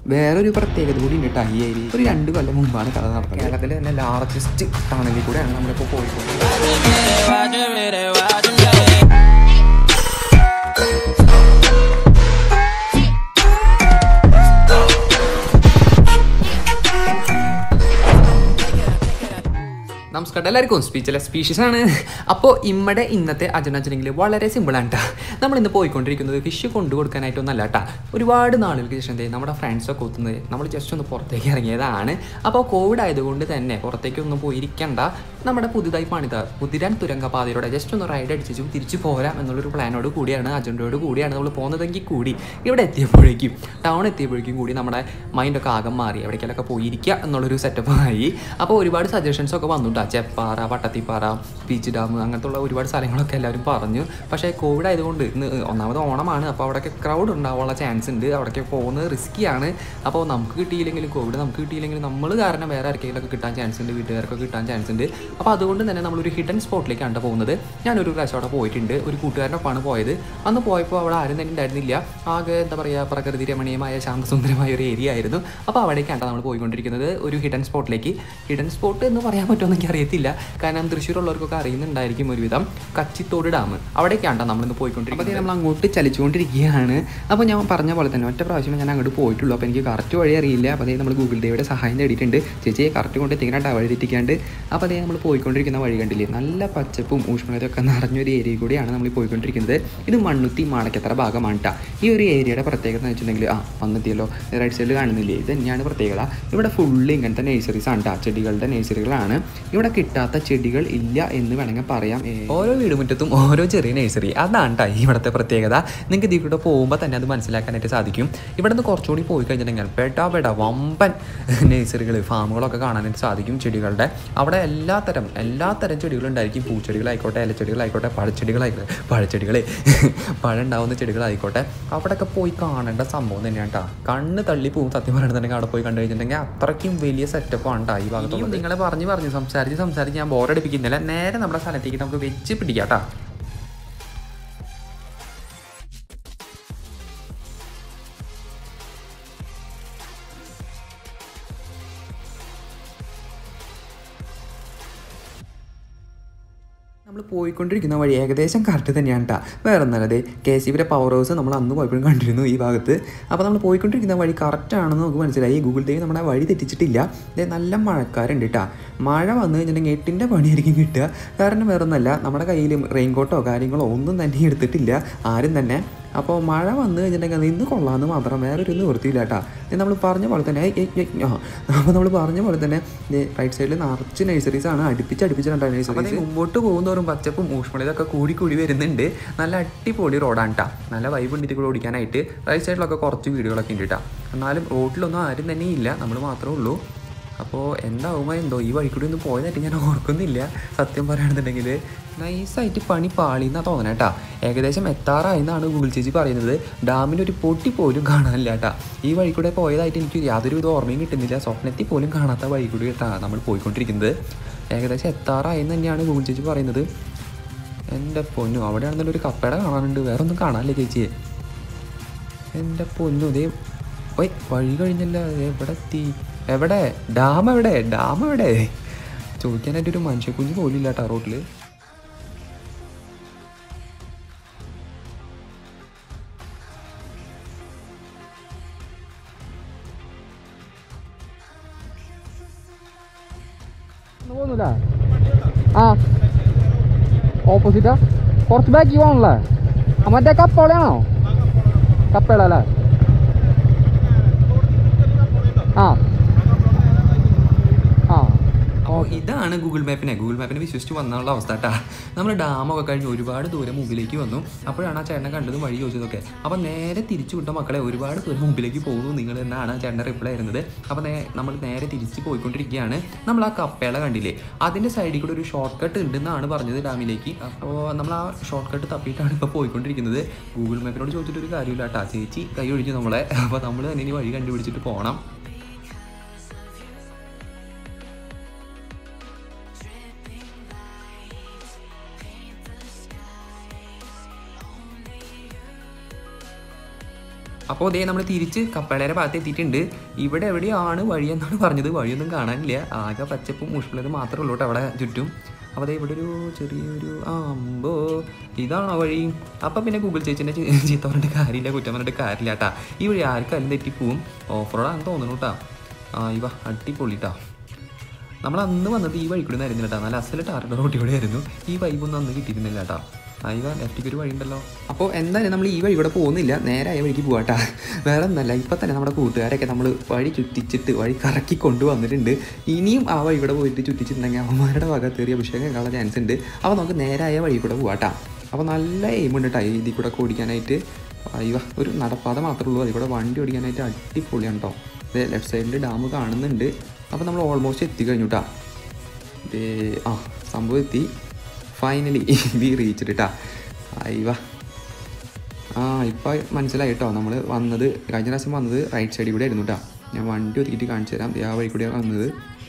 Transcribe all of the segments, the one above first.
വേറൊരു പ്രത്യേകത കൂടി ഉണ്ട് കേട്ടോ ഈ ഏരിയ ഒരു രണ്ട് കൊല്ലം മുമ്പാണ് കഥ നടന്നത് കേരളത്തിലെ തന്നെ ലാർജസ്റ്റ് ടണലിൽ കൂടെയാണ് നമ്മളിപ്പോൾ പോയിക്കൊണ്ടിരിക്കുന്നത് നമസ്കാരം എല്ലാവർക്കും സ്പീച്ചിലെ സ്പീഷീസ് ആണ് അപ്പോൾ ഇമ്മടെ ഇന്നത്തെ അജണ്ട വെച്ചിട്ടുണ്ടെങ്കിൽ വളരെ സിമ്പിളാണ് കേട്ടോ നമ്മൾ ഇന്ന് പോയിക്കൊണ്ടിരിക്കുന്നത് ഫിഷ് കൊണ്ടു കൊടുക്കാനായിട്ടൊന്നല്ല കേട്ടോ ഒരുപാട് നാളുകൾക്ക് ശേഷം ദേ നമ്മുടെ ഫ്രണ്ട്സൊക്കെ ഒത്തുന്നത് നമ്മൾ ജസ്റ്റ് ഒന്ന് പുറത്തേക്ക് ഇറങ്ങിയതാണ് അപ്പോൾ കോവിഡ് ആയതുകൊണ്ട് തന്നെ പുറത്തേക്ക് ഒന്നും പോയിരിക്കണ്ട നമ്മുടെ പുതുതായി പണിത കുതിരാൻ തുരങ്കപാതയിലൂടെ ജസ്റ്റ് ഒന്ന് റൈഡ് അടിച്ചു തിരിച്ചു പോരാം എന്നുള്ളൊരു പ്ലാനോട് കൂടിയാണ് അജണ്ടയോട് കൂടിയാണ് നമ്മൾ പോകുന്നതെങ്കിൽ കൂടി ഇവിടെ എത്തിയപ്പോഴേക്കും ടൗൺ എത്തിയപ്പോഴേക്കും കൂടി നമ്മുടെ മൈൻഡൊക്കെ ആകം മാറി എവിടേക്കെങ്കിലൊക്കെ പോയിരിക്കുക എന്നുള്ളൊരു സെറ്റപ്പായി അപ്പോൾ ഒരുപാട് സജഷൻസ് ഒക്കെ വന്നു കേട്ടോ ചെപ്പാറ പട്ടത്തിപ്പാറ ബീച്ച് ഡാം അങ്ങനത്തെ ഉള്ള ഒരുപാട് സ്ഥലങ്ങളൊക്കെ എല്ലാവരും പറഞ്ഞു പക്ഷേ കോവിഡ് ആയതുകൊണ്ട് ഇന്ന് ഒന്നാമത് ഓണമാണ് അപ്പോൾ അവിടെയൊക്കെ ക്രൗഡ് ഉണ്ടാവാനുള്ള ചാൻസ് ഉണ്ട് അവിടേക്ക് പോകുന്നത് റിസ്ക്കിയാണ് അപ്പോൾ നമുക്ക് കിട്ടിയില്ലെങ്കിലും കോവിഡ് നമുക്ക് കിട്ടിയില്ലെങ്കിലും നമ്മൾ കാരണം വേറെ ആർക്കെങ്കിലുമൊക്കെ കിട്ടാൻ ചാൻസ് ഉണ്ട് വീട്ടുകാർക്കൊക്കെ കിട്ടാൻ ചാൻസ് ഉണ്ട് അപ്പോൾ അതുകൊണ്ട് തന്നെ നമ്മളൊരു ഹിഡൻ സ്പോട്ടിലേക്കാണ് പോകുന്നത് ഞാനൊരു പ്രാവശ്യം അവിടെ പോയിട്ടുണ്ട് ഒരു കൂട്ടുകാരനൊപ്പമാണ് പോയത് അന്ന് പോയപ്പോൾ അവിടെ ആരും തന്നെ ഉണ്ടായിരുന്നില്ല ആകെ എന്താ പറയുക പ്രകൃതി രമണീയമായ ശാന്തസുന്ദരമായ ഒരു ഏരിയ ആയിരുന്നു അപ്പോൾ അവിടേക്കാണ് നമ്മൾ പോയിക്കൊണ്ടിരിക്കുന്നത് ഒരു ഹിഡൻ സ്പോട്ടിലേക്ക് ഹിഡൻ സ്പോട്ട് എന്ന് പറയാൻ പറ്റുമോ എനിക്ക് അറിയത്തില്ല കാരണം തൃശ്ശൂരുള്ളവർക്കൊക്കെ അറിയുന്നുണ്ടായിരിക്കും ഒരുവിധം കച്ചിത്തോട് ഡാം അവിടേക്കാണ് നമ്മളിന്ന് പോയിക്കൊണ്ടിരിക്കുന്നത് അപ്പോൾ നമ്മൾ അങ്ങോട്ട് ചലിച്ചുകൊണ്ടിരിക്കുകയാണ് അപ്പോൾ ഞാൻ പറഞ്ഞ പോലെ തന്നെ ഒറ്റ പ്രാവശ്യം ഞാൻ അങ്ങോട്ട് പോയിട്ടുള്ളൂ അപ്പോൾ എനിക്ക് കറക്റ്റ് വഴി അറിയില്ല അപ്പോൾ അതേ നമ്മൾ ഗൂഗിൾ ദേവിയുടെ സഹായം തേടിയിട്ടുണ്ട് ചേച്ചിയെ കറക്റ്റ് കൊണ്ട് എത്തിക്കാനായിട്ട് വഴി തെറ്റിക്കാണ്ട് അപ്പോൾ അതേ നമ്മൾ പോയിക്കൊണ്ടിരിക്കുന്ന വഴി കണ്ടില്ലേ നല്ല പച്ചപ്പും ഊഷ്മളതയൊക്കെ നിറഞ്ഞൊരു ഏരിയ കൂടിയാണ് നമ്മൾ പോയിക്കൊണ്ടിരിക്കുന്നത് ഇത് മണ്ണുത്തി മാണക്കത്തറ ഭാഗമാണ് കേട്ടോ ഈ ഒരു ഏരിയയുടെ പ്രത്യേകത എന്ന് വെച്ചിട്ടുണ്ടെങ്കിൽ ആ വന്നെത്തിയല്ലോ റൈറ്റ് സൈഡിൽ കാണുന്നില്ലേ ഇത് തന്നെയാണ് പ്രത്യേകത ഇവിടെ ഫുള്ള് ഇങ്ങനത്തെ നേഴ്സറീസ് ആണ് കേട്ടോ ചെടികളുടെ നേഴ്സറികളാണ് ഇവിടെ കിട്ടാത്ത ചെടികൾ ഇല്ല എന്ന് വേണമെങ്കിൽ പറയാം ഏ, ഓരോ വീടുമുറ്റത്തും ഓരോ ചെറിയ നേഴ്സറി അതാണ് കേട്ടോ ഇവിടുത്തെ പ്രത്യേകത നിങ്ങൾക്ക് ഇതിൽ കൂടെ പോകുമ്പോൾ തന്നെ അത് മനസ്സിലാക്കാനായിട്ട് സാധിക്കും ഇവിടെ നിന്ന് കുറച്ചുകൂടി പോയി കഴിഞ്ഞിട്ടുണ്ടെങ്കിൽ പെടാ പെടാ വമ്പൻ നേഴ്സറികൾ ഫാമുകളൊക്കെ കാണാനായിട്ട് സാധിക്കും ചെടികളുടെ അവിടെ എല്ലാ തരം എല്ലാ തരം ചെടികളുണ്ടായിരിക്കും പൂച്ചെടികളായിക്കോട്ടെ ഇലച്ചെടികളായിക്കോട്ടെ പഴച്ചെടികളായിക്കോട്ടെ പഴച്ചെടികളെ പഴം ഉണ്ടാവുന്ന ചെടികളായിക്കോട്ടെ അവിടെയൊക്കെ പോയി കാണേണ്ട സംഭവം തന്നെയാണ് കേട്ടോ കണ്ണ് തള്ളി പോകും സത്യം പറയണമെന്നുണ്ടെങ്കിൽ അവിടെ പോയി കണ്ടു കഴിഞ്ഞിട്ടുണ്ടെങ്കിൽ അത്രയ്ക്കും വലിയ സെറ്റപ്പാണ് കേട്ടോ ഈ ഭാഗത്തുള്ള നിങ്ങളെ പറഞ്ഞ് പറഞ്ഞ് സംസാരിച്ച് സംസാരിച്ച് ഞാൻ ബോറടിപ്പിക്കുന്നില്ല നേരെ നമ്മുടെ സ്ഥലത്തേക്ക് നമുക്ക് വെച്ച് പിടിക്കാം കേട്ടോ നമ്മൾ പോയിക്കൊണ്ടിരിക്കുന്ന വഴി ഏകദേശം കറക്റ്റ് തന്നെയാണ് കേട്ടോ വേറെ ഒന്നല്ലേ കെ സി ബിയുടെ പവർ ഹൗസ് നമ്മൾ അന്ന് പോയപ്പോഴും കണ്ടിരുന്നു ഈ ഭാഗത്ത് അപ്പോൾ നമ്മൾ പോയിക്കൊണ്ടിരിക്കുന്ന വഴി കറക്റ്റ് ആണെന്ന് നമുക്ക് മനസ്സിലായി ഗൂഗിൾ ദേവി നമ്മുടെ വഴി തെറ്റിച്ചിട്ടില്ല ദേ നല്ല മഴക്കാരുണ്ട് കേട്ടോ മഴ വന്നു കഴിഞ്ഞിട്ടുണ്ടെങ്കിൽ എട്ടിൻ്റെ പണിയായിരിക്കും കിട്ടുക കാരണം വേറെ ഒന്നല്ല നമ്മുടെ കയ്യിൽ റെയിൻകോട്ടോ കാര്യങ്ങളോ ഒന്നും തന്നെ എടുത്തിട്ടില്ല ആരും തന്നെ അപ്പോൾ മഴ വന്നു കഴിഞ്ഞിട്ടുണ്ടെങ്കിൽ നിന്ന് കൊള്ളാമെന്ന് മാത്രം വേറൊരു നിവൃത്തിയില്ല കേട്ടോ ഇത് നമ്മൾ പറഞ്ഞ പോലെ തന്നെ ഏയ് ഏയ് ഏയ് ആ അപ്പോൾ നമ്മൾ പറഞ്ഞ പോലെ തന്നെ റൈറ്റ് സൈഡിൽ നിറച്ച് നഴ്സറീസ് ആണ് അടുപ്പിച്ച് അടുപ്പിച്ച് രണ്ടാണ് നഴ്സറീസ് മുമ്പോട്ട് പോകുന്നതോറും പച്ചപ്പും ഊഷ്മളതൊക്കെ കൂടി കൂടി വരുന്നുണ്ട് നല്ല അടിപൊളി റോഡാണ് കേട്ടോ നല്ല വൈബ് ഉണ്ട് ഇതിൽ കൂടെ ഓടിക്കാനായിട്ട് റൈറ്റ് സൈഡിലൊക്കെ കുറച്ച് വീടുകളൊക്കെ ഉണ്ട് കേട്ടോ എന്നാലും റോഡിലൊന്നും ആരും തന്നെ ഇല്ല നമ്മൾ മാത്രമേ ഉള്ളൂ അപ്പോൾ എന്താവുമോ എന്തോ ഈ വഴി കൂടി ഒന്ന് പോയതായിട്ട് ഞാൻ ഓർക്കുന്നില്ല സത്യം പറയുകയാണെന്നുണ്ടെങ്കിൽ നൈസായിട്ട് പണി പാളിന്നാണ് തോന്നണേ കേട്ടാ ഏകദേശം എത്താറായി എന്നാണ് ഗൂഗിൾ ചേച്ചി പറയുന്നത് ഡാമിന് ഒരു പൊട്ടി പോലും കാണാനില്ല കേട്ടാ ഈ വഴി കൂടെ പോയതായിട്ട് എനിക്ക് യാതൊരു വിധ ഓർമ്മയും കിട്ടുന്നില്ല സ്വപ്നത്തിൽ പോലും കാണാത്ത വഴി കൂടി കേട്ടാ നമ്മൾ പോയിക്കൊണ്ടിരിക്കുന്നത് ഏകദേശം എത്താറായി എന്ന് തന്നെയാണ് ഗൂഗിൾ ചേച്ചി പറയുന്നത് എൻ്റെ പൊന്നു അവിടെയാണെന്നല്ലോ ഒരു കപ്പട കാണാനുണ്ട് വേറെ ഒന്നും കാണാനില്ല ചേച്ചിയെ എൻ്റെ പൊന്നു ഇതേ ഓയ് വഴി കഴിഞ്ഞല്ല എവിടെ എത്തി എവിടെ ഡാം എവിടെ ഡാം എവിടെ ചോദിക്കാനായിട്ട് ഒരു മനുഷ്യക്കുഞ്ഞ് പോലും ഇല്ല കേട്ടോ റോട്ടിൽ പോകുന്നില്ല ആ ഓപ്പോസിറ്റാ കുറച്ച് ബാക്കി പോകണല്ലേ ആ മറ്റേ കപ്പോളയാണോ കപ്പേള അല്ലേ ആ ആ ഓ ഇതാണ് ഗൂഗിൾ മാപ്പിനെ ഗൂഗിൾ മാപ്പിനെ വിശ്വസിച്ച് വന്നുള്ള അവസ്ഥ കേട്ടാ നമ്മൾ ഡാമൊക്കെ കഴിഞ്ഞ് ഒരുപാട് ദൂരം മുമ്പിലേക്ക് വന്നു അപ്പോഴാണ് ആ ചേട്ടനെ കണ്ടതും വഴി ചോദിച്ചതൊക്കെ അപ്പോൾ നേരെ തിരിച്ചു വിട്ട മക്കളെ ഒരുപാട് ദൂരം മുമ്പിലേക്ക് പോകുന്നു നിങ്ങൾ എന്നാണ് ആ ചേട്ടൻ്റെ റിപ്ലൈ ആയിരുന്നത് അപ്പോൾ നേ നമ്മൾ നേരെ തിരിച്ച് പോയിക്കൊണ്ടിരിക്കുകയാണ് നമ്മൾ ആ കപ്പേള കണ്ടില്ലേ അതിൻ്റെ സൈഡിൽ കൂടെ ഒരു ഷോർട്ട് കട്ട് ഉണ്ടെന്നാണ് പറഞ്ഞത് ഡാമിലേക്ക് അപ്പോൾ നമ്മൾ ആ ഷോർട്ട് കട്ട് തപ്പിയിട്ടാണ് ഇപ്പോൾ പോയിക്കൊണ്ടിരിക്കുന്നത് ഗൂഗിൾ മാപ്പിനോട് ചോദിച്ചിട്ട് ഒരു കാര്യമില്ല കേട്ടോ ചേച്ചി കൈ ഒഴിച്ചു നമ്മളെ അപ്പോൾ നമ്മൾ തന്നെ ഇനി വഴി കണ്ടുപിടിച്ചിട്ട് പോകണം അപ്പോൾ ഇതേ നമ്മൾ തിരിച്ച് കപ്പളയുടെ ഭാഗത്ത് എത്തിയിട്ടുണ്ട് ഇവിടെ എവിടെയാണ് വഴി എന്നാണ് പറഞ്ഞത് വഴിയൊന്നും കാണാനില്ല ആകെ പച്ചപ്പും മുഷ്പിളത് മാത്രമേ ഉള്ളൂ കേട്ടോ അവിടെ ചുറ്റും അപ്പോൾ ദേ ഇവിടെ ഒരു ചെറിയൊരു ആ അമ്പോ ഇതാണോ വഴി അപ്പം പിന്നെ ഗൂഗിൾ ചേച്ചിൻ്റെ ചീത്ത പറഞ്ഞിട്ട് കാര്യമില്ല കുറ്റം പറഞ്ഞിട്ട് കാര്യമില്ല കേട്ടാ ഈ വഴി ആർക്കും തെറ്റിപ്പോവും ഓഫ് റോഡാണെന്ന് തോന്നുന്നു കേട്ടോ ആ ഇവ അടിപൊളി കേട്ടോ നമ്മൾ അന്ന് വന്നത് ഈ വഴി കൂടി ആയിരുന്നില്ല കേട്ടോ നല്ല അസല് ടാറിൻ്റെ റോട്ടി കൂടെ ആയിരുന്നു ഈ വൈബൊന്നും അന്ന് കിട്ടിയിരുന്നില്ല കേട്ടോ അയ്യോ ലെഫ്റ്റിക്ക് ഒരു വഴി ഉണ്ടല്ലോ അപ്പോൾ എന്തായാലും നമ്മൾ ഈ വഴി കൂടെ പോകുന്നില്ല നേരായ വഴിക്ക് പോകാട്ടാ വേറെ ഒന്നല്ല ഇപ്പം തന്നെ നമ്മുടെ കൂട്ടുകാരൊക്കെ നമ്മൾ വഴി ചുറ്റിച്ചിട്ട് വഴി കറക്കി കൊണ്ടുവന്നിട്ടുണ്ട് ഇനിയും ആ വഴി കൂടെ പോയിട്ട് ചുറ്റിച്ചിട്ടുണ്ടെങ്കിൽ അവന്മാരുടെ വക തെറിയ അഭിഷേകം കേൾക്കാനുള്ള ചാൻസ് ഉണ്ട് അപ്പോൾ നമുക്ക് നേരായ വഴി കൂടെ പോകാട്ടാ അപ്പോൾ നല്ല എയിം ഉണ്ട് കേട്ടോ ഇതിൽ കൂടെ ഒക്കെ ഓടിക്കാനായിട്ട് അയ്യോ ഒരു നടപ്പാത മാത്രമേ ഉള്ളൂ അതിൽ കൂടെ വണ്ടി ഓടിക്കാനായിട്ട് അടിപൊളിയാണ് കേട്ടോ ഇത് ലെഫ്റ്റ് സൈഡിൽ ഡാം കാണുന്നുണ്ട് അപ്പോൾ നമ്മൾ ഓൾമോസ്റ്റ് എത്തിക്കഴിഞ്ഞു കേട്ടോ ഇത് ആ സംഭവം എത്തി ഫൈനലി വി റീച്ചിട്ട് കേട്ടാ അയ്യ ആ ഇപ്പം മനസ്സിലായി കേട്ടോ നമ്മൾ വന്നത് കഴിഞ്ഞ പ്രാവശ്യം വന്നത് റൈറ്റ് സൈഡിൽ കൂടെ ആയിരുന്നു കേട്ടോ ഞാൻ വണ്ടി ഒതുക്കിയിട്ട് കാണിച്ചു തരാം ദേ ആ വഴി കൂടെയാണ് വന്നത്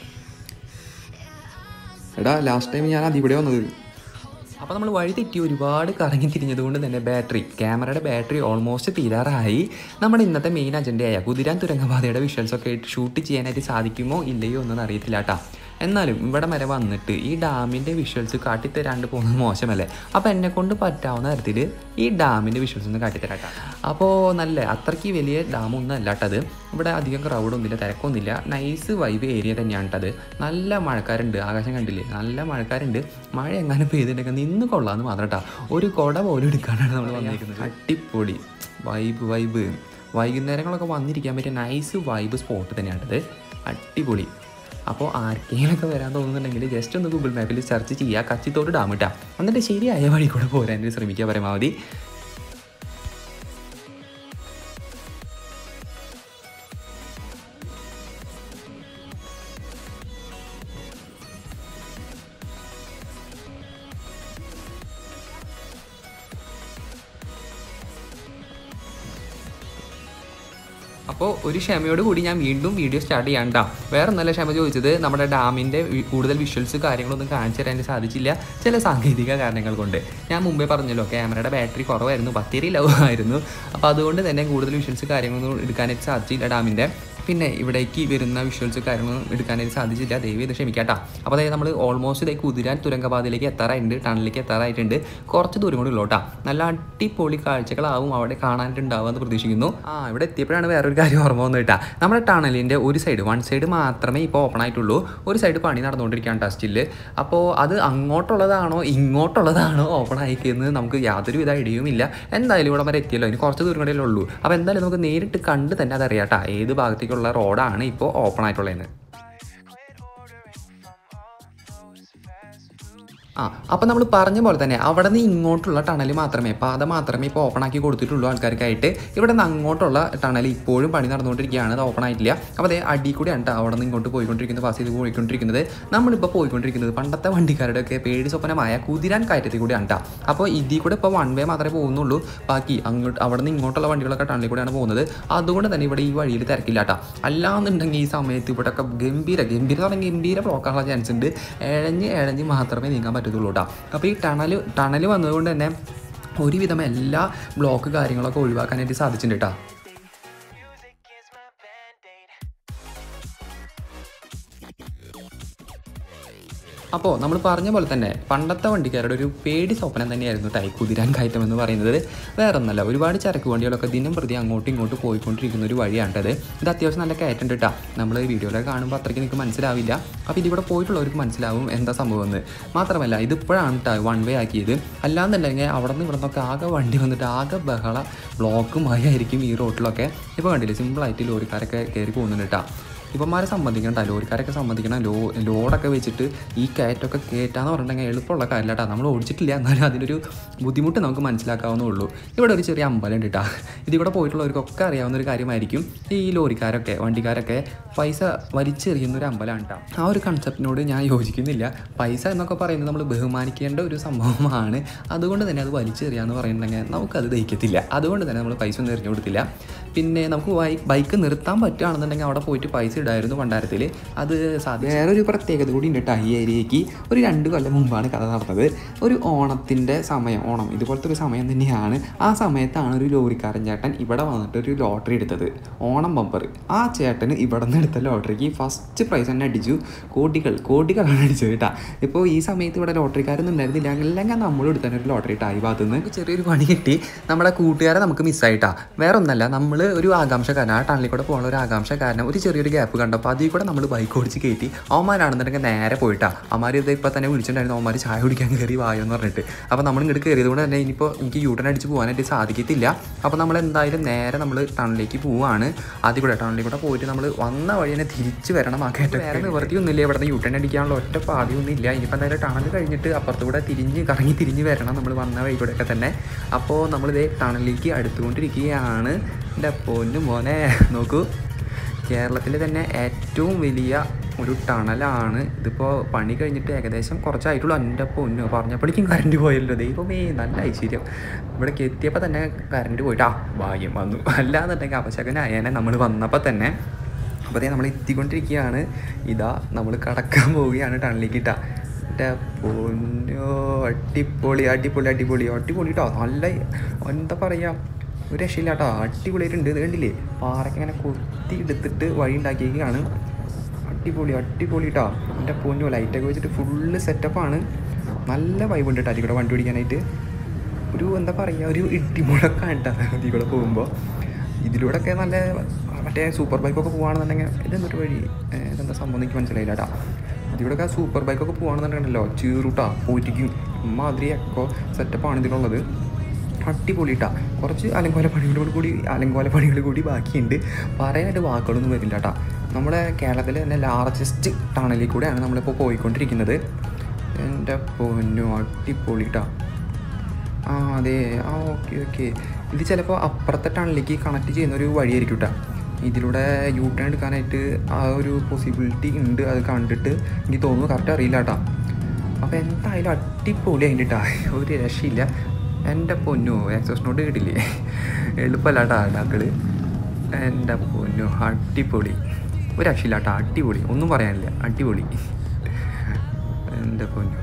എടാ ലാസ്റ്റ് ടൈം ഞാൻ അതിൽ കൂടെ വന്നത് അപ്പോൾ നമ്മൾ വഴി തെറ്റി ഒരുപാട് കറങ്ങി തിരിഞ്ഞതുകൊണ്ട് തന്നെ ബാറ്ററി ക്യാമറയുടെ ബാറ്ററി ഓൾമോസ്റ്റ് തീരാറായി നമ്മുടെ ഇന്നത്തെ മെയിൻ അജണ്ടയായ കുതിരാൻ തുരങ്കപാതയുടെ വിഷ്വൽസൊക്കെ ഷൂട്ട് ചെയ്യാനായിട്ട് സാധിക്കുമോ ഇല്ലയോ എന്നൊന്നും അറിയത്തില്ല കേട്ടോ എന്നാലും ഇവിടെ വരെ വന്നിട്ട് ഈ ഡാമിൻ്റെ വിഷ്വൽസ് കാട്ടിത്തരാണ്ട് പോകുന്നത് മോശമല്ലേ അപ്പോൾ എന്നെ കൊണ്ട് പറ്റാവുന്ന തരത്തിൽ ഈ ഡാമിൻ്റെ വിഷ്വൽസ് ഒന്ന് കാട്ടിത്തരാട്ടോ അപ്പോൾ നല്ല അത്രയ്ക്ക് വലിയ ഡാമൊന്നും അല്ല കേട്ടത് ഇവിടെ അധികം ക്രൗഡൊന്നുമില്ല തിരക്കൊന്നുമില്ല നൈസ് വൈബ് ഏരിയ തന്നെയാണ് കേട്ടത് നല്ല മഴക്കാരുണ്ട് ആകാശം കണ്ടില്ലേ നല്ല മഴക്കാരുണ്ട് മഴ എങ്ങാനും പെയ്തിട്ടുണ്ടെങ്കിൽ നിന്ന് കൊള്ളാമെന്ന് മാത്രം കേട്ടോ ഒരു കുട പോലും എടുക്കാനാണ് നമ്മൾ വന്നിരിക്കുന്നത് അടിപൊളി വൈബ് വൈബ് വൈകുന്നേരങ്ങളൊക്കെ വന്നിരിക്കാൻ പറ്റിയ നൈസ് വൈബ് സ്പോട്ട് തന്നെയാണിത് അടിപൊളി അപ്പോൾ ആർക്കെങ്കിലൊക്കെ വരാൻ തോന്നുന്നുണ്ടെങ്കിൽ ജസ്റ്റ് ഒന്ന് ഗൂഗിൾ മാപ്പിൽ സെർച്ച് ചെയ്യുക കച്ചിത്തോട് ഡാം ഇട്ടാ എന്നിട്ട് ശരിയായ വഴി കൂടെ പോരാൻ ശ്രമിക്കുക പരമാവധി അപ്പോൾ ഒരു ക്ഷമയോട് കൂടി ഞാൻ വീണ്ടും വീഡിയോ സ്റ്റാർട്ട് ചെയ്യാണ്ടാ വേറെ ഒന്നല്ല ക്ഷമ ചോദിച്ചത് നമ്മുടെ ഡാമിൻ്റെ കൂടുതൽ വിഷ്വൽസ് കാര്യങ്ങളൊന്നും കാണിച്ചു തരാൻ സാധിച്ചില്ല ചില സാങ്കേതിക കാരണങ്ങൾ കൊണ്ട് ഞാൻ മുമ്പേ പറഞ്ഞല്ലോ ക്യാമറയുടെ ബാറ്ററി കുറവായിരുന്നു ബത്തേരി ലവ് ആയിരുന്നു അപ്പോൾ അതുകൊണ്ട് തന്നെ കൂടുതൽ വിഷ്വൽസ് കാര്യങ്ങളൊന്നും എടുക്കാനായിട്ട് സാധിച്ചില്ല ഡാമിൻ്റെ പിന്നെ ഇവിടേക്ക് വരുന്ന വിഷ്വൽസ് കാര്യങ്ങളൊന്നും എടുക്കാനായിട്ട് സാധിച്ചില്ല ദയവ് ഇത് ക്ഷമിക്കാട്ടാ അപ്പോൾ അതായത് നമ്മൾ ഓൾമോസ്റ്റ് ഇതേ കുതിരാൻ തുരങ്കപാതയിലേക്ക് എത്താറായിട്ടുണ്ട് ടണലിലേക്ക് എത്താറായിട്ടുണ്ട് കുറച്ച് ദൂരം കൂടി ഉള്ളൂട്ടാ നല്ല അടിപൊളി കാഴ്ചകളാവും അവിടെ കാണാനായിട്ടുണ്ടാവുക എന്ന് പ്രതീക്ഷിക്കുന്നു ആ ഇവിടെ എത്തിയപ്പോഴാണ് വേറൊരു കാര്യം ഓർമ്മ വന്നു കേട്ടാ നമ്മുടെ ടണലിൻ്റെ ഒരു സൈഡ് വൺ സൈഡ് മാത്രമേ ഇപ്പോൾ ഓപ്പൺ ആയിട്ടുള്ളൂ ഒരു സൈഡ് പണി നടന്നുകൊണ്ടിരിക്കുകയാണ് ടെസ്റ്റിൽ അപ്പോൾ അത് അങ്ങോട്ടുള്ളതാണോ ഇങ്ങോട്ടുള്ളതാണോ ഓപ്പൺ ആയിക്കുന്നത് നമുക്ക് യാതൊരു വിധ ഐഡിയയും ഇല്ല എന്തായാലും ഇവിടെ വരെ എത്തിയല്ലോ ഇനി കുറച്ച് ദൂരം കൂടെ ഉള്ളൂ അപ്പോൾ എന്തായാലും നമുക്ക് നേരിട്ട് കണ്ട് തന്നെ അതറിയാട്ടാ ഏത് ഭാഗത്തേക്കുള്ള റോഡാണ് ഇപ്പോൾ ഓപ്പൺ ആയിട്ടുള്ളതെന്ന് ആ അപ്പം നമ്മൾ പറഞ്ഞ പോലെ തന്നെ അവിടെ നിന്ന് ഇങ്ങോട്ടുള്ള ടണൽ മാത്രമേ പാത മാത്രമേ ഇപ്പോൾ ഓപ്പൺ ആക്കി കൊടുത്തിട്ടുള്ളൂ ആൾക്കാർക്കായിട്ട് ഇവിടെ നിന്ന് അങ്ങോട്ടുള്ള ടണൽ ഇപ്പോഴും പണി നടന്നുകൊണ്ടിരിക്കുകയാണ് അത് ഓപ്പൺ ആയിട്ടില്ല അപ്പോൾ അതേ അടി കൂടെയാണ് ട്ടോ അവിടെ നിന്ന് ഇങ്ങോട്ട് പോയിക്കൊണ്ടിരിക്കുന്നത് പാസ് ചെയ്ത് പോയിക്കൊണ്ടിരിക്കുന്നത് നമ്മളിപ്പോൾ പോയിക്കൊണ്ടിരിക്കുന്നത് പണ്ടത്തെ വണ്ടിക്കാരുടെ ഒക്കെ പേടി സ്വപ്നമായ കുതിരാൻ കയറ്റത്തിൽ കൂടെയാണ് ട്ടോ അപ്പോൾ ഇതിൽ കൂടെ ഇപ്പോൾ വൺ വേ മാത്രമേ പോകുന്നുള്ളൂ ബാക്കി അങ്ങോട്ട് അവിടെ നിന്ന് ഇങ്ങോട്ടുള്ള വണ്ടികളൊക്കെ ടണലിൽ കൂടെയാണ് പോകുന്നത് അതുകൊണ്ട് തന്നെ ഇവിടെ ഈ വഴിയിൽ തിരക്കില്ല കേട്ടോ അല്ലാന്നുണ്ടെങ്കിൽ ഈ സമയത്ത് ഇവിടെ ഒക്കെ ഗംഭീര ഗംഭീര എന്ന് പറഞ്ഞാൽ ഗംഭീര ബ്ലോക്കാനുള്ള ചാൻസ് ഉണ്ട് എഴഞ്ഞ് എഴഞ്ഞ് മാത്രമേ നീങ്ങാൻ പറ്റത്തുള്ളൂ കേട്ടോ അപ്പോൾ ഈ ടണൽ ടണൽ വന്നതുകൊണ്ട് തന്നെ ഒരുവിധം എല്ലാ ബ്ലോക്ക് കാര്യങ്ങളൊക്കെ ഒഴിവാക്കാനായിട്ട് സാധിച്ചിട്ടുണ്ട് കേട്ടോ അപ്പോൾ നമ്മൾ പറഞ്ഞ പോലെ തന്നെ പണ്ടത്തെ വണ്ടിക്കാരുടെ ഒരു പേടി സ്വപ്നം തന്നെയായിരുന്നു ടൈ കുതിരാൻ കയറ്റം എന്ന് പറയുന്നത് വേറെ ഒന്നല്ല ഒരുപാട് ചരക്ക് വണ്ടികളൊക്കെ ദിനം പ്രതി അങ്ങോട്ടും ഇങ്ങോട്ടും പോയിക്കൊണ്ടിരിക്കുന്ന ഒരു വഴിയാണിത് ഇത് അത്യാവശ്യം നല്ല കയറ്റുണ്ട് കേട്ടോ നമ്മൾ വീഡിയോയിലൊക്കെ കാണുമ്പോൾ അത്രയ്ക്ക് നിങ്ങൾക്ക് മനസ്സിലാവില്ല അപ്പോൾ ഇതിവിടെ പോയിട്ടുള്ളവർക്ക് മനസ്സിലാവും എന്താ സംഭവം എന്ന് മാത്രമല്ല ഇതിപ്പോഴാണ് കേട്ടോ വൺ വേ ആക്കിയത് അല്ലാന്നുണ്ടെങ്കിൽ അവിടെ നിന്ന് ഇവിടെ നിന്നൊക്കെ ആകെ വണ്ടി വന്നിട്ട് ആകെ ബഹള ബ്ലോക്കും ആയിരിക്കും ഈ റോട്ടിലൊക്കെ ഇപ്പോൾ കണ്ടില്ലേ സിമ്പിളായിട്ട് ലോറിക്കാരൊക്കെ കയറി പോകുന്നുണ്ട് കേട്ടോ ഇവന്മാരെ സംബന്ധിക്കണ്ട ലോറിക്കാരൊക്കെ സംബന്ധിക്കണം ലോ ലോഡൊക്കെ വെച്ചിട്ട് ഈ കയറ്റമൊക്കെ കയറ്റാന്ന് പറഞ്ഞിട്ടുണ്ടെങ്കിൽ എളുപ്പമുള്ള കാര്യമില്ല കേട്ടോ നമ്മൾ ഓടിച്ചിട്ടില്ല എന്നാലും അതിനൊരു ബുദ്ധിമുട്ട് നമുക്ക് മനസ്സിലാക്കാവുന്നേ ഉള്ളൂ ഇവിടെ ഒരു ചെറിയ അമ്പലം ഉണ്ട് കേട്ടോ ഇതിവിടെ പോയിട്ടുള്ളവർക്കൊക്കെ അറിയാവുന്ന ഒരു കാര്യമായിരിക്കും ഈ ലോറിക്കാരൊക്കെ വണ്ടിക്കാരൊക്കെ പൈസ വലിച്ചെറിയുന്ന ഒരു അമ്പലമാണ് കേട്ടോ ആ ഒരു കൺസെപ്റ്റിനോട് ഞാൻ യോജിക്കുന്നില്ല പൈസ എന്നൊക്കെ പറയുന്നത് നമ്മൾ ബഹുമാനിക്കേണ്ട ഒരു സംഭവമാണ് അതുകൊണ്ട് തന്നെ അത് വലിച്ചെറിയാന്ന് പറയുന്നുണ്ടെങ്കിൽ നമുക്കത് ദഹിക്കത്തില്ല അതുകൊണ്ട് തന്നെ നമ്മൾ പൈസ ഒന്നും എറിഞ്ഞു കൊടുത്തില്ല പിന്നെ നമുക്ക് ബൈ- ബൈക്ക് നിർത്താൻ പറ്റുകയാണെന്നുണ്ടെങ്കിൽ അവിടെ പോയിട്ട് പൈസ ഇടായിരുന്നു ഭണ്ഡാരത്തിൽ അത് സാധ്യ വേറൊരു പ്രത്യേകത കൂടി ഉണ്ട് കേട്ടോ ഈ ഏരിയയ്ക്ക് ഒരു രണ്ട് കൊല്ലം മുമ്പാണ് കഥ നടന്നത് ഒരു ഓണത്തിൻ്റെ സമയം ഓണം ഇതുപോലത്തെ ഒരു സമയം തന്നെയാണ് ആ സമയത്താണ് ഒരു ലോറിക്കാരൻ ചേട്ടൻ ഇവിടെ വന്നിട്ട് ഒരു ലോട്ടറി എടുത്തത് ഓണം ബമ്പർ ആ ചേട്ടന് ഇവിടെ നിന്ന് എടുത്ത ലോട്ടറിക്ക് ഫസ്റ്റ് പ്രൈസ് തന്നെ അടിച്ചു കോടികൾ കോടികളാണ് അടിച്ചത് കേട്ടോ ഇപ്പോൾ ഈ സമയത്ത് ഇവിടെ ലോട്ടറിക്കാരൊന്നും ഉണ്ടായിരുന്നില്ല അല്ലെങ്കിൽ നമ്മൾ എടുത്തന്നെ ഒരു ലോട്ടറി ഇട്ടാ ഈ ഭാഗത്ത് നിന്ന് ചെറിയൊരു പണി കിട്ടി നമ്മുടെ കൂട്ടുകാരെ നമുക്ക് മിസ്സായിട്ടാ വേറെ ഒന്നല്ല നമ്മൾ ഒരു ആകാംക്ഷക്കാരൻ ആ ടണലിൽ കൂടെ പോകുന്ന ഒരു ആകാംക്ഷക്കാരനെ ഒരു ചെറിയൊരു ഗ്യാപ്പ് കണ്ടപ്പോൾ അതിൽ കൂടെ നമ്മൾ ബൈക്ക് ഓടിച്ച് കയറ്റി അവന്മാരാണെന്നുണ്ടെങ്കിൽ നേരെ പോയിട്ടാ അവന്മാർ ഇത് ഇപ്പോൾ തന്നെ വിളിച്ചിട്ടുണ്ടായിരുന്നു അവന്മാർ ചായ കുടിക്കാൻ കയറി വായോ എന്ന് പറഞ്ഞിട്ട് അപ്പോൾ നമ്മൾ ഇങ്ങോട്ട് കയറിയത് കൊണ്ട് തന്നെ ഇനിയിപ്പോൾ എനിക്ക് യൂട്ടൺ അടിച്ച് പോകാനായിട്ട് സാധിക്കത്തില്ല അപ്പോൾ നമ്മൾ എന്തായാലും നേരെ നമ്മൾ ടണലിലേക്ക് പോവാണ് ആദ്യം കൂടെ ടണലിൽ കൂടെ പോയിട്ട് നമ്മൾ വന്ന വഴി തന്നെ തിരിച്ച് വരണം ആ കയറ്റം വേറെ നിവർത്തിയൊന്നുമില്ല ഇവിടെ നിന്ന് യൂട്ടൺ അടിക്കാനുള്ള ഒറ്റ പാതിയൊന്നും ഇല്ല ഇനിയിപ്പോൾ എന്തായാലും ടണൽ കഴിഞ്ഞിട്ട് അപ്പുറത്ത് കൂടെ തിരിഞ്ഞ് കറങ്ങി തിരിഞ്ഞ് വരണം നമ്മൾ വന്ന വഴി കൂടെയൊക്കെ തന്നെ അപ്പോൾ നമ്മളിതേ ടണലിലേക്ക് അടുത്തുകൊണ്ടിരിക്കുകയാണ് എൻ്റെ പൊന്നു മോനെ നോക്കൂ കേരളത്തിലെ തന്നെ ഏറ്റവും വലിയ ഒരു ടണലാണ് ഇതിപ്പോൾ പണി കഴിഞ്ഞിട്ട് ഏകദേശം കുറച്ചായിട്ടുള്ളൂ എൻ്റെ പൊന്നു പറഞ്ഞപ്പോഴേക്കും കറണ്ട് പോയല്ലോ ദൈവമേ നല്ല ഐശ്വര്യം ഇവിടേക്ക് എത്തിയപ്പോൾ തന്നെ കറണ്ട് പോയിട്ട് ആ ഭാഗ്യം വന്നു അല്ലാന്നുണ്ടെങ്കിൽ അവശകനായേനെ നമ്മൾ വന്നപ്പോൾ തന്നെ അപ്പോൾ അതേ നമ്മൾ എത്തിക്കൊണ്ടിരിക്കുകയാണ് ഇതാ നമ്മൾ കടക്കാൻ പോവുകയാണ് ടണലിലേക്ക് ഇട്ടാ എൻ്റെ പൊന്നോ അടിപൊളി അടിപൊളി അടിപൊളി അടിപൊളി കേട്ടോ നല്ല എന്താ പറയുക ഒരു രക്ഷയില്ല കേട്ടോ അടിപൊളിയായിട്ടുണ്ട് ഇത് കണ്ടില്ലേ പാറയ്ക്ക് ഇങ്ങനെ കൊത്തി എടുത്തിട്ട് വഴി ഉണ്ടാക്കിയേക്കാണ് അടിപൊളി അടിപൊളി കേട്ടോ എൻ്റെ പൊന്നോ ലൈറ്റൊക്കെ വെച്ചിട്ട് ഫുള്ള് സെറ്റപ്പാണ് നല്ല വൈബ് ഉണ്ട് കേട്ടോ അതിൽ കൂടെ വണ്ടി ഓടിക്കാനായിട്ട് ഒരു എന്താ പറയുക ഒരു ഇടിമുഴക്കാണ് കേട്ടോ അതിൽ കൂടെ പോകുമ്പോൾ ഇതിലൂടെയൊക്കെ നല്ല മറ്റേ സൂപ്പർ ബൈക്കൊക്കെ പോകുകയാണെന്നുണ്ടെങ്കിൽ ഇതെന്തൊരു വഴി ഏ, ഇതെന്താ സംഭവം എനിക്ക് മനസ്സിലായില്ല കേട്ടോ ഇതിലൂടെയൊക്കെ സൂപ്പർ ബൈക്കൊക്കെ പോകുകയാണെന്നുണ്ടെങ്കിലോ ചീറുട്ടാ പോറ്റിക്കും മാതിരി എക്കോ സെറ്റപ്പാണ് ഇതിലുള്ളത് അടിപൊളിട്ടാ കുറച്ച് അലങ്കോല പണികളോട് കൂടി അലങ്കോല പണികൾ കൂടി ബാക്കിയുണ്ട് പറയാനായിട്ട് വാക്കുകളൊന്നും വരില്ല കേട്ടാ നമ്മുടെ കേരളത്തിലെ തന്നെ ലാർജസ്റ്റ് ടണലിൽ കൂടെയാണ് നമ്മളിപ്പോൾ പോയിക്കൊണ്ടിരിക്കുന്നത് എൻ്റെ പൊന്നു അടിപൊളിട്ടാ ആ അതെ ആ ഓക്കെ ഓക്കെ ഇത് ചിലപ്പോൾ അപ്പുറത്തെ ടണലിലേക്ക് കണക്ട് ചെയ്യുന്ന ഒരു വഴിയായിരിക്കും കേട്ടോ ഇതിലൂടെ യൂ ടേൺ എടുക്കാനായിട്ട് ആ ഒരു പോസിബിലിറ്റി ഉണ്ട് അത് കണ്ടിട്ട് എനിക്ക് തോന്നുന്നു കറക്റ്റ് അറിയില്ല കേട്ടോ അപ്പോൾ എന്തായാലും അടിപൊളി അതിൻ്റെ കേട്ടോ ഒരു രക്ഷയില്ല എൻ്റെ പൊന്നു എക്സോസ് നോട്ട് കിട്ടില്ലേ എളുപ്പമല്ല കേട്ടോ ഡാക്കള് എൻ്റെ പൊന്നു അടിപൊളി ഒരു രക്ഷയില്ല കേട്ടോ അടിപൊളി ഒന്നും പറയാനില്ല അടിപൊളി എൻ്റെ പൊന്നു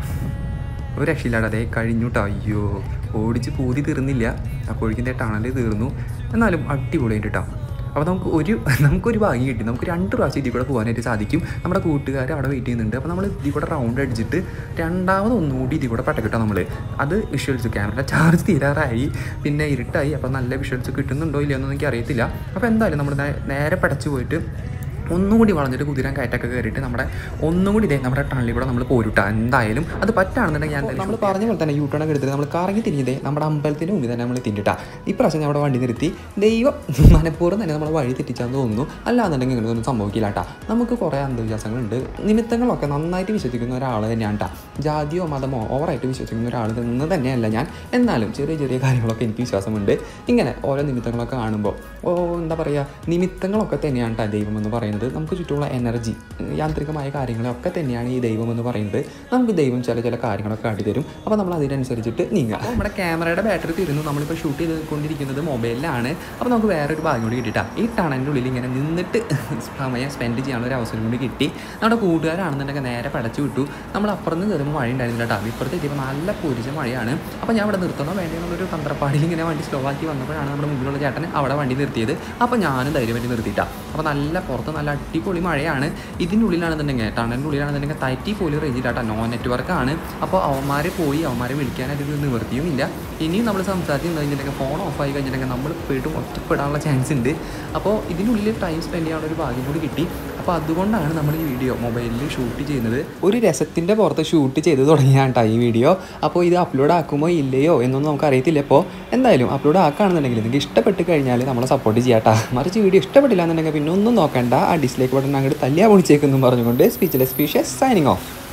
ഒരു രക്ഷയില്ലാണ്ട് അതേ കഴിഞ്ഞു കേട്ടോ അയ്യോ ഓടിച്ച് പൂതി തീർന്നില്ല അപ്പോഴേക്കും ടണൽ തീർന്നു എന്നാലും അടിപൊളിയായിട്ട് കേട്ടോ അപ്പോൾ നമുക്ക് ഒരു നമുക്കൊരു ഭാഗ്യം കിട്ടി നമുക്ക് രണ്ട് പ്രാവശ്യം ഇതിൽ കൂടെ പോകാനായിട്ട് സാധിക്കും നമ്മുടെ കൂട്ടുകാർ അവിടെ വെയിറ്റ് ചെയ്യുന്നുണ്ട് അപ്പോൾ നമ്മൾ ഇതിൽ കൂടെ റൗണ്ട് അടിച്ചിട്ട് രണ്ടാമത് ഒന്നുകൂടി ഇതിൽ കൂടെ പട്ടക്കിട്ടോ നമ്മൾ അത് വിഷ്വൽസ് ക്യാമറ ചാർജ് തീരാറായി പിന്നെ ഇരുട്ടായി അപ്പോൾ നല്ല വിഷ്വൽസ് കിട്ടുന്നുണ്ടോ ഇല്ലയോ എന്നൊന്നും എനിക്ക് അറിയത്തില്ല അപ്പോൾ എന്തായാലും നമ്മൾ നേ- നേരെ പടച്ച് പോയിട്ട് ഒന്നും കൂടി വളഞ്ഞിട്ട് കുതിരാൻ കയറ്റൊക്കെ കയറിയിട്ട് നമ്മുടെ ഒന്നും കൂടി ഇതേ നമ്മുടെ ടണലിൽ കൂടെ നമ്മൾ പോരുട്ടാ എന്തായാലും അത് പറ്റാണെന്നുണ്ടെങ്കിൽ ഞാൻ നമ്മൾ പറഞ്ഞ പോലെ തന്നെ യൂട്ടേൺ ഒക്കെ എടുത്തിട്ട് നമ്മൾ കറങ്ങി തിരിഞ്ഞതേ നമ്മുടെ അമ്പലത്തിന് മുമ്പിൽ തന്നെ നമ്മൾ തിന്നിട്ടാ ഇപ്രാവശ്യം ഞാൻ അവിടെ വണ്ടി നിർത്തി ദൈവം മനഃപൂർവ്വം തന്നെ നമ്മൾ വഴി തെറ്റിച്ചാന്ന് തോന്നുന്നു അല്ലാന്നുണ്ടെങ്കിൽ ഇങ്ങനെയൊന്നും സംഭവിക്കില്ല കേട്ടാ നമുക്ക് കുറേ അന്ധവിശ്വാസങ്ങളുണ്ട് നിമിത്തങ്ങളൊക്കെ നന്നായിട്ട് വിശ്വസിക്കുന്ന ഒരാൾ തന്നെയാണ് കേട്ടാ ജാതിയോ മതമോ ഓവറായിട്ട് വിശ്വസിക്കുന്ന ഒരാൾ നിന്ന് തന്നെയല്ല ഞാൻ എന്നാലും ചെറിയ ചെറിയ കാര്യങ്ങളൊക്കെ എനിക്ക് വിശ്വാസമുണ്ട് ഇങ്ങനെ ഓരോ നിമിത്തങ്ങളൊക്കെ കാണുമ്പോൾ ഓ എന്താ പറയുക നിമിത്തങ്ങളൊക്കെ തന്നെയാണ് കേട്ടോ ദൈവം എന്ന് പറയുന്നത് നമുക്ക് ചുറ്റുമുള്ള എനർജി യാന്ത്രികമായ കാര്യങ്ങളൊക്കെ തന്നെയാണ് ഈ ദൈവം എന്ന് പറയുന്നത് നമുക്ക് ദൈവം ചില ചില കാര്യങ്ങളൊക്കെ കാട്ടിത്തരും അപ്പോൾ നമ്മൾ അതിനനുസരിച്ചിട്ട് നീങ്ങുക അപ്പോൾ നമ്മുടെ ക്യാമറയുടെ ബാറ്ററി തീരുന്നു നമ്മളിപ്പോൾ ഷൂട്ട് ചെയ്തുകൊണ്ടിരിക്കുന്നത് മൊബൈലിലാണ് അപ്പോൾ നമുക്ക് വേറൊരു ഭാഗ്യം കൂടി കിട്ടിയിട്ടാ ഈ ടണലിൻ്റെ ഉള്ളിൽ ഇങ്ങനെ നിന്നിട്ട് സമയം സ്പെൻഡ് ചെയ്യാനുള്ള ഒരു അവസരം കൂടി കിട്ടി നമ്മുടെ കൂട്ടുകാരാണെന്നുണ്ടെങ്കിൽ നേരെ പടച്ചു വിട്ടു നമ്മൾ അപ്പുറത്ത് കയറുമ്പോൾ മഴ ഉണ്ടായിരുന്നില്ല കേട്ടോ ഇപ്പുറത്ത് എത്തിയപ്പോൾ നല്ല പൊരിച്ച മഴയാണ് അപ്പോൾ ഞാൻ അവിടെ നിർത്തണോ വേണ്ടി എന്നുള്ളൊരു തന്ത്രപ്പാടിയിൽ ഇങ്ങനെ വണ്ടി സ്ലോ ആക്കി വന്നപ്പോഴാണ് നമ്മുടെ മുമ്പിലുള്ള ചേട്ടൻ അവിടെ വണ്ടി നിർത്തിയത് അപ്പോൾ ഞാനും ധൈര്യമായിട്ട് നിർത്തിയിട്ടാ അപ്പോൾ നല്ല പുറത്ത് നല്ല അടിപൊളി മഴയാണ് ഇതിൻ്റെ ഉള്ളിലാണെന്നുണ്ടെങ്കിൽ ടണലിൻ്റെ ഉള്ളിലാണെന്നുണ്ടെങ്കിൽ തൈറ്റി പോലും റേഞ്ചിലാട്ടോ നോൺ നെറ്റ്വർക്ക് ആണ് അപ്പോൾ അവന്മാർ പോയി അവന്മാരെ വിളിക്കാനായിട്ട് ഒരു നിവൃത്തിയും ഇല്ല ഇനിയും നമ്മൾ സംസാരിച്ച് കഴിഞ്ഞിട്ടുണ്ടെങ്കിൽ ഫോൺ ഓഫ് ആയി കഴിഞ്ഞിട്ടുണ്ടെങ്കിൽ നമ്മൾ പോയിട്ടും ഒറ്റപ്പെടാനുള്ള ചാൻസ് ഉണ്ട് അപ്പോൾ ഇതിനുള്ളിൽ ടൈം സ്പെൻഡ് ചെയ്യാനുള്ള ഒരു ഭാഗ്യം കൂടി കിട്ടി അപ്പോൾ അതുകൊണ്ടാണ് നമ്മൾ ഈ വീഡിയോ മൊബൈലിൽ ഷൂട്ട് ചെയ്യുന്നത് ഒരു രസത്തിൻ്റെ പുറത്ത് ഷൂട്ട് ചെയ്ത് തുടങ്ങിയാണ് കേട്ടോ ഈ വീഡിയോ അപ്പോൾ ഇത് അപ്ലോഡ് ആക്കുമോ ഇല്ലയോ എന്നൊന്നും നമുക്ക് അറിയത്തില്ല ഇപ്പോൾ എന്തായാലും അപ്ലോഡ് ആക്കുകയാണെന്നുണ്ടെങ്കിൽ നിങ്ങൾക്ക് ഇഷ്ടപ്പെട്ട് കഴിഞ്ഞാൽ നമ്മളെ സപ്പോർട്ട് ചെയ്യാട്ടാ മറിച്ച് വീഡിയോ ഇഷ്ടപ്പെട്ടില്ല എന്നുണ്ടെങ്കിൽ പിന്നെ ഒന്നും നോക്കണ്ട ആ ഡിസ്ലൈക്ക് ബട്ടൺ അങ്ങോട്ട് തല്ലിയാ പൊളിച്ചേക്കെന്നും പറഞ്ഞുകൊണ്ട് സ്പീച്ചിലെ സ്പീഷ്യസ് സൈനിങ് ഓഫ്